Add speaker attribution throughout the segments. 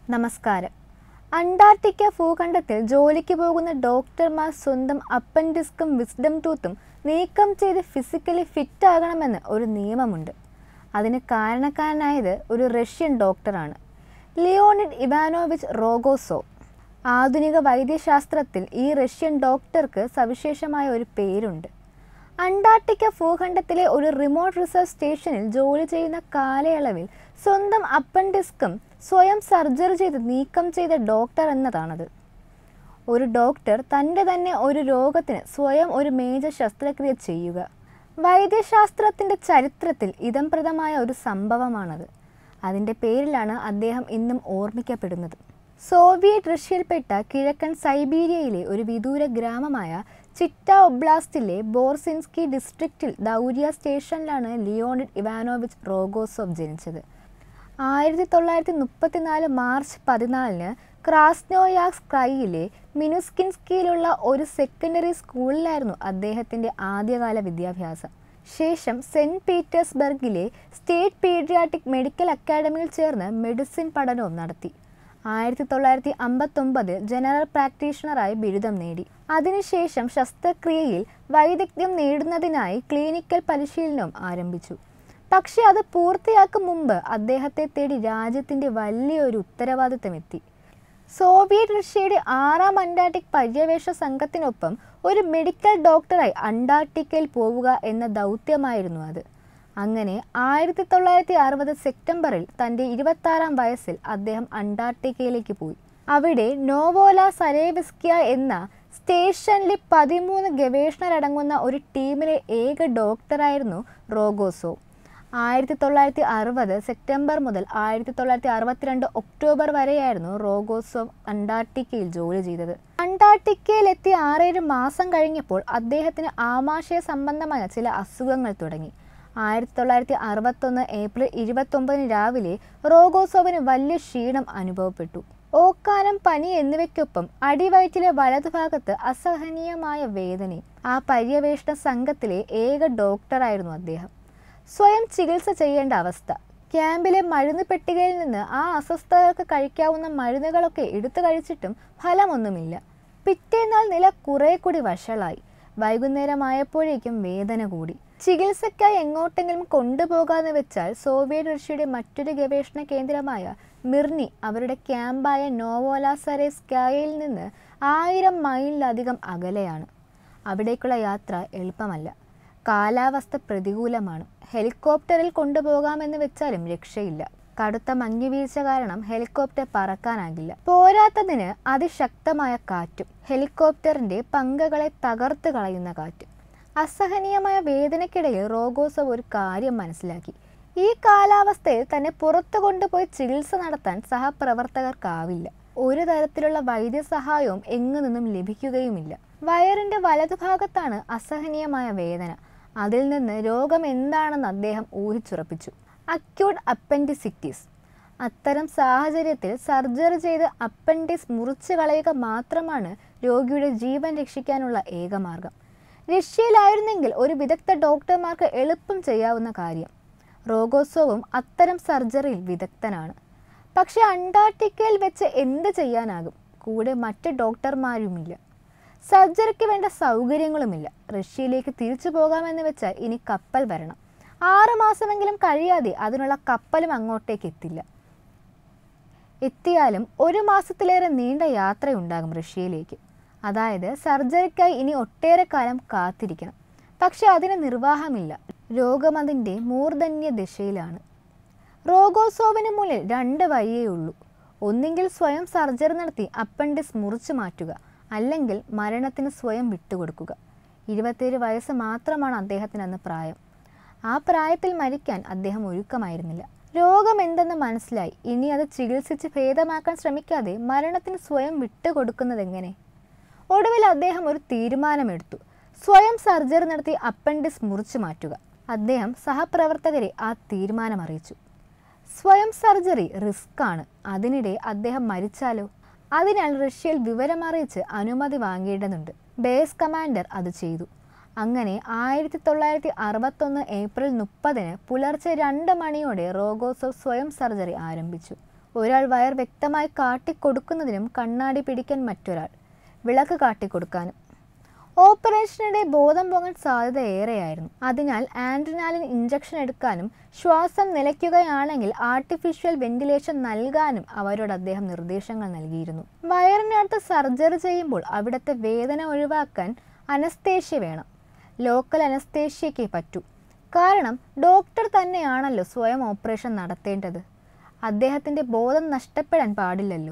Speaker 1: നമസ്കാരം അന്റാർട്ടിക്ക ഭൂഖണ്ഡത്തിൽ ജോലിക്ക് പോകുന്ന ഡോക്ടർമാർ സ്വന്തം അപ്പൻഡിസ്കും വിസ്ഡം ടൂത്തും നീക്കം ചെയ്ത് ഫിസിക്കലി ഫിറ്റ് ആകണമെന്ന് ഒരു നിയമമുണ്ട് അതിന് കാരണക്കാരനായത് ഒരു റഷ്യൻ ഡോക്ടറാണ് ലിയോണിഡ് ഇവാനോവിച്ച് റോഗോസോ ആധുനിക വൈദ്യശാസ്ത്രത്തിൽ ഈ റഷ്യൻ ഡോക്ടർക്ക് സവിശേഷമായ ഒരു പേരുണ്ട് അന്റാർട്ടിക്ക ഭൂഖണ്ഡത്തിലെ ഒരു റിമോട്ട് റിസർച്ച് സ്റ്റേഷനിൽ ജോലി ചെയ്യുന്ന കാലയളവിൽ സ്വന്തം അപ്പൻഡിസ്കും സ്വയം സർജറി ചെയ്ത് നീക്കം ചെയ്ത ഡോക്ടർ എന്നതാണത് ഒരു ഡോക്ടർ തൻ്റെ തന്നെ ഒരു രോഗത്തിന് സ്വയം ഒരു മേജർ ശസ്ത്രക്രിയ ചെയ്യുക വൈദ്യശാസ്ത്രത്തിൻ്റെ ചരിത്രത്തിൽ ഇതംപ്രദമായ ഒരു സംഭവമാണത് അതിൻ്റെ പേരിലാണ് അദ്ദേഹം ഇന്നും ഓർമ്മിക്കപ്പെടുന്നത് സോവിയറ്റ് റഷ്യയിൽപ്പെട്ട കിഴക്കൻ സൈബീരിയയിലെ ഒരു വിദൂര ഗ്രാമമായ ചിറ്റ ഒബ്ലാസ്റ്റിലെ ബോർസിൻസ്കി ഡിസ്ട്രിക്റ്റിൽ ദൗര്യ സ്റ്റേഷനിലാണ് ലിയോണിഡ് ഇവാനോവിച്ച് റോഗോസോവ് ജനിച്ചത് ആയിരത്തി തൊള്ളായിരത്തി മുപ്പത്തിനാല് മാർച്ച് പതിനാലിന് ക്രാസ്നോയാക്സ് ക്രൈയിലെ മിനുസ്കിൻസ്കിയിലുള്ള ഒരു സെക്കൻഡറി സ്കൂളിലായിരുന്നു അദ്ദേഹത്തിൻ്റെ ആദ്യകാല വിദ്യാഭ്യാസം ശേഷം സെൻറ്റ് പീറ്റേഴ്സ്ബർഗിലെ സ്റ്റേറ്റ് പീഡിയാട്രിക് മെഡിക്കൽ അക്കാഡമിയിൽ ചേർന്ന് മെഡിസിൻ പഠനവും നടത്തി ആയിരത്തി തൊള്ളായിരത്തി അമ്പത്തൊമ്പതിൽ ജനറൽ പ്രാക്ടീഷണറായി ബിരുദം നേടി അതിനുശേഷം ശസ്ത്രക്രിയയിൽ വൈദഗ്ധ്യം നേടുന്നതിനായി ക്ലിനിക്കൽ പരിശീലനവും ആരംഭിച്ചു പക്ഷേ അത് പൂർത്തിയാക്കും മുമ്പ് അദ്ദേഹത്തെ തേടി രാജ്യത്തിൻ്റെ വലിയൊരു ഉത്തരവാദിത്തമെത്തി സോവിയറ്റ് റഷ്യയുടെ ആറാം അന്റാർട്ടിക് പര്യവേഷ സംഘത്തിനൊപ്പം ഒരു മെഡിക്കൽ ഡോക്ടറായി അന്റാർട്ടിക്കയിൽ പോവുക എന്ന ദൗത്യമായിരുന്നു അത് അങ്ങനെ ആയിരത്തി തൊള്ളായിരത്തി അറുപത് സെപ്റ്റംബറിൽ തൻ്റെ ഇരുപത്താറാം വയസ്സിൽ അദ്ദേഹം അന്റാർട്ടിക്കയിലേക്ക് പോയി അവിടെ നോവോല സരേവിസ്കിയ എന്ന സ്റ്റേഷനിലെ പതിമൂന്ന് ഗവേഷകരടങ്ങുന്ന ഒരു ടീമിലെ ഏക ഡോക്ടറായിരുന്നു റോഗോസോ ആയിരത്തി തൊള്ളായിരത്തി അറുപത് സെപ്റ്റംബർ മുതൽ ആയിരത്തി തൊള്ളായിരത്തി അറുപത്തിരണ്ട് ഒക്ടോബർ വരെയായിരുന്നു റോഗോസോവ് അന്റാർട്ടിക്കയിൽ ജോലി ചെയ്തത് അന്റാർട്ടിക്കയിൽ എത്തി ആറേഴ് മാസം കഴിഞ്ഞപ്പോൾ അദ്ദേഹത്തിന് ആമാശയ സംബന്ധമായ ചില അസുഖങ്ങൾ തുടങ്ങി ആയിരത്തി തൊള്ളായിരത്തി അറുപത്തൊന്ന് ഏപ്രിൽ ഇരുപത്തൊമ്പതിന് രാവിലെ റോഗോസോവിന് വലിയ ക്ഷീണം അനുഭവപ്പെട്ടു ഓക്കാനം പനി എന്നിവയ്ക്കൊപ്പം അടിവയറ്റിലെ വലതുഭാഗത്ത് അസഹനീയമായ വേദനയും ആ പര്യവേഷണ സംഘത്തിലെ ഏക ഡോക്ടറായിരുന്നു അദ്ദേഹം സ്വയം ചികിത്സ ചെയ്യേണ്ട അവസ്ഥ ക്യാമ്പിലെ മരുന്ന് പെട്ടികയിൽ നിന്ന് ആ അസ്വസ്ഥതകൾക്ക് കഴിക്കാവുന്ന മരുന്നുകളൊക്കെ എടുത്തു കഴിച്ചിട്ടും ഫലമൊന്നുമില്ല പിറ്റേന്നാൾ നില കുറെ കൂടി വഷളായി വൈകുന്നേരമായപ്പോഴേക്കും വേദന കൂടി ചികിത്സയ്ക്കായി എങ്ങോട്ടെങ്കിലും കൊണ്ടുപോകാന്ന് വെച്ചാൽ സോവിയറ്റ് റഷ്യയുടെ മറ്റൊരു ഗവേഷണ കേന്ദ്രമായ മിർനി അവരുടെ ക്യാമ്പായ നോവോലാസറേസ്കായയിൽ നിന്ന് ആയിരം മൈലിലധികം അകലെയാണ് അവിടേക്കുള്ള യാത്ര എളുപ്പമല്ല കാലാവസ്ഥ പ്രതികൂലമാണ് ഹെലികോപ്റ്ററിൽ കൊണ്ടുപോകാമെന്ന് വെച്ചാലും രക്ഷയില്ല കടുത്ത മഞ്ഞുവീഴ്ച കാരണം ഹെലികോപ്റ്റർ പറക്കാനാകില്ല പോരാത്തതിന് അതിശക്തമായ കാറ്റും ഹെലികോപ്റ്ററിന്റെ പങ്കകളെ തകർത്ത് കളയുന്ന കാറ്റും അസഹനീയമായ വേദനയ്ക്കിടയിൽ റോഗോസവ് ഒരു കാര്യം മനസ്സിലാക്കി ഈ കാലാവസ്ഥയിൽ തന്നെ പുറത്തു കൊണ്ടുപോയി ചികിത്സ നടത്താൻ സഹപ്രവർത്തകർക്കാവില്ല ഒരു തരത്തിലുള്ള വൈദ്യസഹായവും എങ്ങു നിന്നും ലഭിക്കുകയുമില്ല വയറിന്റെ വലതുഭാഗത്താണ് അസഹനീയമായ വേദന അതിൽ നിന്ന് രോഗം എന്താണെന്ന് അദ്ദേഹം ഊഹിച്ചുറപ്പിച്ചു അക്യൂട്ട് അപ്പൻഡിസിറ്റിസ് അത്തരം സാഹചര്യത്തിൽ സർജറി ചെയ്ത് അപ്പൻഡിക്സ് മുറിച്ചു കളയുക മാത്രമാണ് രോഗിയുടെ ജീവൻ രക്ഷിക്കാനുള്ള ഏക മാർഗം റഷ്യയിലായിരുന്നെങ്കിൽ ഒരു വിദഗ്ധ ഡോക്ടർമാർക്ക് എളുപ്പം ചെയ്യാവുന്ന കാര്യം റോഗോസോവും അത്തരം സർജറിയിൽ വിദഗ്ധനാണ് പക്ഷെ അന്റാർട്ടിക്കയിൽ വെച്ച് എന്ത് ചെയ്യാനാകും കൂടെ മറ്റ് ഡോക്ടർമാരുമില്ല സർജറിക്ക് വേണ്ട സൗകര്യങ്ങളുമില്ല റഷ്യയിലേക്ക് തിരിച്ചു പോകാമെന്ന് വെച്ചാൽ ഇനി കപ്പൽ വരണം ആറ് മാസമെങ്കിലും കഴിയാതെ അതിനുള്ള കപ്പലും അങ്ങോട്ടേക്ക് എത്തില്ല എത്തിയാലും ഒരു മാസത്തിലേറെ നീണ്ട യാത്രയുണ്ടാകും റഷ്യയിലേക്ക് അതായത് സർജറിക്കായി ഇനി ഒട്ടേറെ കാലം കാത്തിരിക്കണം പക്ഷെ അതിന് നിർവാഹമില്ല രോഗം അതിൻ്റെ മൂർധന്യ ദിശയിലാണ് റോഗോസോവിന് മുന്നിൽ രണ്ട് വഴിയേ ഉള്ളൂ ഒന്നെങ്കിൽ സ്വയം സർജറി നടത്തി അപ്പൻഡിക്സ് മുറിച്ചു മാറ്റുക അല്ലെങ്കിൽ മരണത്തിന് സ്വയം വിട്ടുകൊടുക്കുക ഇരുപത്തേഴ് വയസ്സ് മാത്രമാണ് അദ്ദേഹത്തിന് അന്ന് പ്രായം ആ പ്രായത്തിൽ മരിക്കാൻ അദ്ദേഹം ഒരുക്കമായിരുന്നില്ല രോഗം എന്തെന്ന് മനസ്സിലായി ഇനി അത് ചികിത്സിച്ച് ഭേദമാക്കാൻ ശ്രമിക്കാതെ മരണത്തിന് സ്വയം വിട്ടുകൊടുക്കുന്നത് എങ്ങനെ ഒടുവിൽ അദ്ദേഹം ഒരു തീരുമാനമെടുത്തു സ്വയം സർജറി നടത്തി അപ്പൻഡിക്സ് മുറിച്ചു മാറ്റുക അദ്ദേഹം സഹപ്രവർത്തകരെ ആ തീരുമാനം അറിയിച്ചു സ്വയം സർജറി റിസ്ക് ആണ് അതിനിടെ അദ്ദേഹം മരിച്ചാലോ അതിനാൽ റഷ്യയിൽ വിവരമറിയിച്ച് അനുമതി വാങ്ങേണ്ടതുണ്ട് ബേസ് കമാൻഡർ അത് ചെയ്തു അങ്ങനെ ആയിരത്തി തൊള്ളായിരത്തി അറുപത്തൊന്ന് ഏപ്രിൽ മുപ്പതിന് പുലർച്ചെ രണ്ട് മണിയോടെ റോഗോസോവ് സ്വയം സർജറി ആരംഭിച്ചു ഒരാൾ വയർ വ്യക്തമായി കാട്ടിക്കൊടുക്കുന്നതിനും കണ്ണാടി പിടിക്കാൻ മറ്റൊരാൾ വിളക്ക് കാട്ടിക്കൊടുക്കാനും ഓപ്പറേഷനിടെ ബോധം പോകാൻ സാധ്യത ഏറെയായിരുന്നു അതിനാൽ ആൻഡ്രിനാലിൻ ഇഞ്ചക്ഷൻ എടുക്കാനും ശ്വാസം നിലയ്ക്കുകയാണെങ്കിൽ ആർട്ടിഫിഷ്യൽ വെന്റിലേഷൻ നൽകാനും അവരോട് അദ്ദേഹം നിർദ്ദേശങ്ങൾ നൽകിയിരുന്നു വയറിനകത്ത് സർജറി ചെയ്യുമ്പോൾ അവിടുത്തെ വേദന ഒഴിവാക്കാൻ അനസ്തേഷ്യ വേണം ലോക്കൽ അനസ്തേഷ്യയ്ക്കേ പറ്റൂ കാരണം ഡോക്ടർ തന്നെയാണല്ലോ സ്വയം ഓപ്പറേഷൻ നടത്തേണ്ടത് അദ്ദേഹത്തിൻ്റെ ബോധം നഷ്ടപ്പെടാൻ പാടില്ലല്ലോ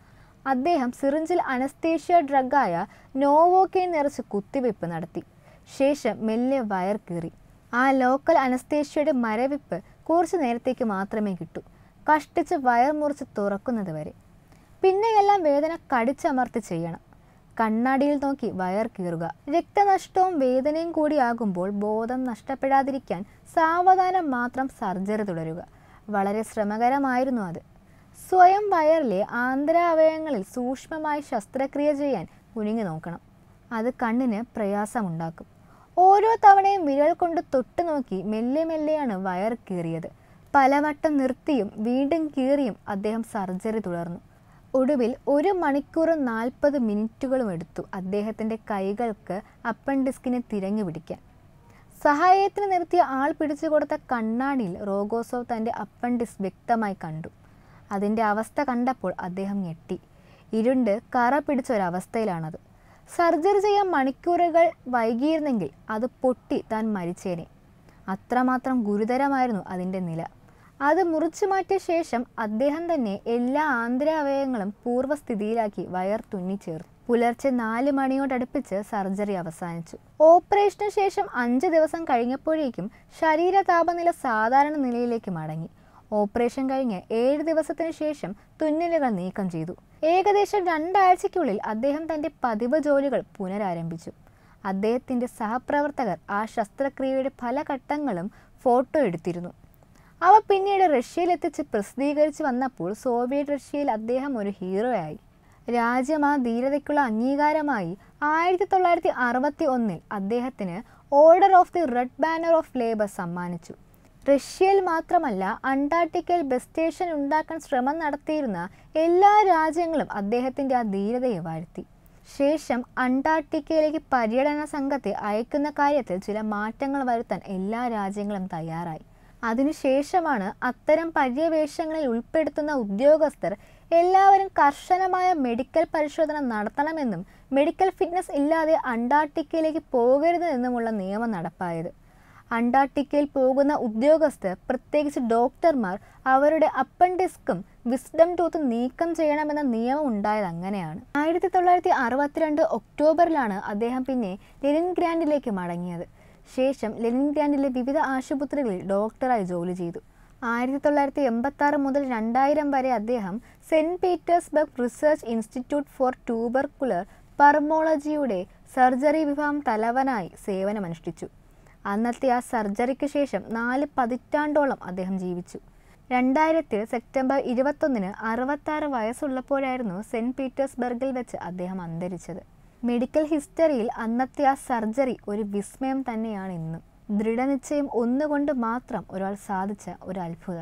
Speaker 1: അദ്ദേഹം സിറിഞ്ചിൽ അനസ്തേഷ്യ ഡ്രഗായ നോവോക്കെയിൻ നിറച്ച് കുത്തിവയ്പ് നടത്തി ശേഷം മെല്ലെ വയർ കീറി ആ ലോക്കൽ അനസ്തേഷ്യയുടെ മരവിപ്പ് കുറച്ചു നേരത്തേക്ക് മാത്രമേ കിട്ടൂ കഷ്ടിച്ച് വയർ മുറിച്ച് തുറക്കുന്നത് വരെ പിന്നെയെല്ലാം വേദന കടിച്ചമർത്തി ചെയ്യണം കണ്ണാടിയിൽ നോക്കി വയർ കീറുക രക്തനഷ്ടവും വേദനയും കൂടിയാകുമ്പോൾ ബോധം നഷ്ടപ്പെടാതിരിക്കാൻ സാവധാനം മാത്രം സർജറി തുടരുക വളരെ ശ്രമകരമായിരുന്നു അത് സ്വയം വയറിലെ ആന്തരാവയവങ്ങളിൽ സൂക്ഷ്മമായി ശസ്ത്രക്രിയ ചെയ്യാൻ കുനിങ്ങി നോക്കണം അത് കണ്ണിന് പ്രയാസമുണ്ടാക്കും ഓരോ തവണയും വിരൽ കൊണ്ട് തൊട്ടു നോക്കി മെല്ലെ മെല്ലെയാണ് വയർ കീറിയത് പലവട്ടം നിർത്തിയും വീണ്ടും കീറിയും അദ്ദേഹം സർജറി തുടർന്നു ഒടുവിൽ ഒരു മണിക്കൂറും നാൽപ്പത് മിനിറ്റുകളും എടുത്തു അദ്ദേഹത്തിൻ്റെ കൈകൾക്ക് അപ്പൻഡിസ്കിനെ തിരഞ്ഞു പിടിക്കാൻ സഹായത്തിന് നിർത്തിയ ആൾ പിടിച്ചു കൊടുത്ത കണ്ണാടിയിൽ റോഗോസോവ് തൻ്റെ അപ്പൻഡിസ് വ്യക്തമായി കണ്ടു അതിൻ്റെ അവസ്ഥ കണ്ടപ്പോൾ അദ്ദേഹം ഞെട്ടി ഇരുണ്ട് കറ പിടിച്ച ഒരവസ്ഥയിലാണത് സർജറി ചെയ്യാൻ മണിക്കൂറുകൾ വൈകിയിരുന്നെങ്കിൽ അത് പൊട്ടി താൻ മരിച്ചേനെ അത്രമാത്രം ഗുരുതരമായിരുന്നു അതിൻ്റെ നില അത് മുറിച്ചു മാറ്റിയ ശേഷം അദ്ദേഹം തന്നെ എല്ലാ ആന്തരാവയവങ്ങളും പൂർവ്വസ്ഥിതിയിലാക്കി വയർ തുന്നിച്ചേർത്തു പുലർച്ചെ നാല് മണിയോടടുപ്പിച്ച് സർജറി അവസാനിച്ചു ഓപ്പറേഷന് ശേഷം അഞ്ച് ദിവസം കഴിഞ്ഞപ്പോഴേക്കും ശരീര താപനില സാധാരണ നിലയിലേക്ക് മടങ്ങി ഓപ്പറേഷൻ കഴിഞ്ഞ് ഏഴ് ദിവസത്തിനു ശേഷം തുന്നലുകൾ നീക്കം ചെയ്തു ഏകദേശം രണ്ടാഴ്ചയ്ക്കുള്ളിൽ അദ്ദേഹം തൻ്റെ പതിവ് ജോലികൾ പുനരാരംഭിച്ചു അദ്ദേഹത്തിൻ്റെ സഹപ്രവർത്തകർ ആ ശസ്ത്രക്രിയയുടെ പല ഘട്ടങ്ങളും ഫോട്ടോ എടുത്തിരുന്നു അവ പിന്നീട് റഷ്യയിലെത്തിച്ച് പ്രസിദ്ധീകരിച്ചു വന്നപ്പോൾ സോവിയറ്റ് റഷ്യയിൽ അദ്ദേഹം ഒരു ഹീറോയായി രാജ്യം ആ ധീരതയ്ക്കുള്ള അംഗീകാരമായി ആയിരത്തി തൊള്ളായിരത്തി അറുപത്തി ഒന്നിൽ അദ്ദേഹത്തിന് order of the red banner of labour സമ്മാനിച്ചു റഷ്യയിൽ മാത്രമല്ല അന്റാർട്ടിക്കയിൽ ബസ് സ്റ്റേഷൻ ഉണ്ടാക്കാൻ ശ്രമം നടത്തിയിരുന്ന എല്ലാ രാജ്യങ്ങളും അദ്ദേഹത്തിൻ്റെ ആ ധീരതയെ വാഴ്ത്തി ശേഷം അന്റാർട്ടിക്കയിലേക്ക് പര്യടന സംഘത്തെ അയക്കുന്ന കാര്യത്തിൽ ചില മാറ്റങ്ങൾ വരുത്താൻ എല്ലാ രാജ്യങ്ങളും തയ്യാറായി അതിനുശേഷമാണ് അത്തരം പര്യവേഷങ്ങളിൽ ഉൾപ്പെടുത്തുന്ന ഉദ്യോഗസ്ഥർ എല്ലാവരും കർശനമായ മെഡിക്കൽ പരിശോധന നടത്തണമെന്നും മെഡിക്കൽ ഫിറ്റ്നസ് ഇല്ലാതെ അന്റാർട്ടിക്കയിലേക്ക് പോകരുതെന്നുമുള്ള നിയമം നടപ്പായത് അന്റാർട്ടിക്കയിൽ പോകുന്ന ഉദ്യോഗസ്ഥർ പ്രത്യേകിച്ച് ഡോക്ടർമാർ അവരുടെ അപ്പൻഡിസ്കും വിസ്ഡം ടൂത്ത് നീക്കം ചെയ്യണമെന്ന നിയമം ഉണ്ടായത് അങ്ങനെയാണ് ആയിരത്തി തൊള്ളായിരത്തി അറുപത്തിരണ്ട് ഒക്ടോബറിലാണ് അദ്ദേഹം പിന്നെ ലെനിൻഗ്രാൻഡിലേക്ക് മടങ്ങിയത് ശേഷം ലെനിൻഗ്രാൻഡിലെ വിവിധ ആശുപത്രികളിൽ ഡോക്ടറായി ജോലി ചെയ്തു ആയിരത്തി തൊള്ളായിരത്തി എൺപത്തി ആറ് മുതൽ രണ്ടായിരം വരെ അദ്ദേഹം Saint Petersburg research institute for tubercular പർമോളജിയുടെ സർജറി വിഭാഗം തലവനായി സേവനമനുഷ്ഠിച്ചു അന്നത്തെ ആ സർജറിക്ക് ശേഷം നാല് പതിറ്റാണ്ടോളം അദ്ദേഹം ജീവിച്ചു രണ്ടായിരത്തിൽ സെപ്റ്റംബർ ഇരുപത്തൊന്നിന് അറുപത്താറ് വയസ്സുള്ളപ്പോഴായിരുന്നു സെൻറ്റ് പീറ്റേഴ്സ്ബർഗിൽ വെച്ച് അദ്ദേഹം അന്തരിച്ചത് മെഡിക്കൽ ഹിസ്റ്ററിയിൽ അന്നത്തെ ആ സർജറി ഒരു വിസ്മയം തന്നെയാണ് ഇന്നും ദൃഢനിശ്ചയം ഒന്നുകൊണ്ട് മാത്രം ഒരാൾ സാധിച്ച ഒരു അത്ഭുതം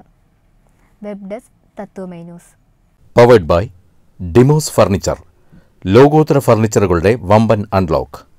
Speaker 1: web desk Tatwamayi news
Speaker 2: powered by Demos furniture ലോകോത്തര ഫർണിച്ചറുകളുടെ വമ്പൻ അൺലോക്ക്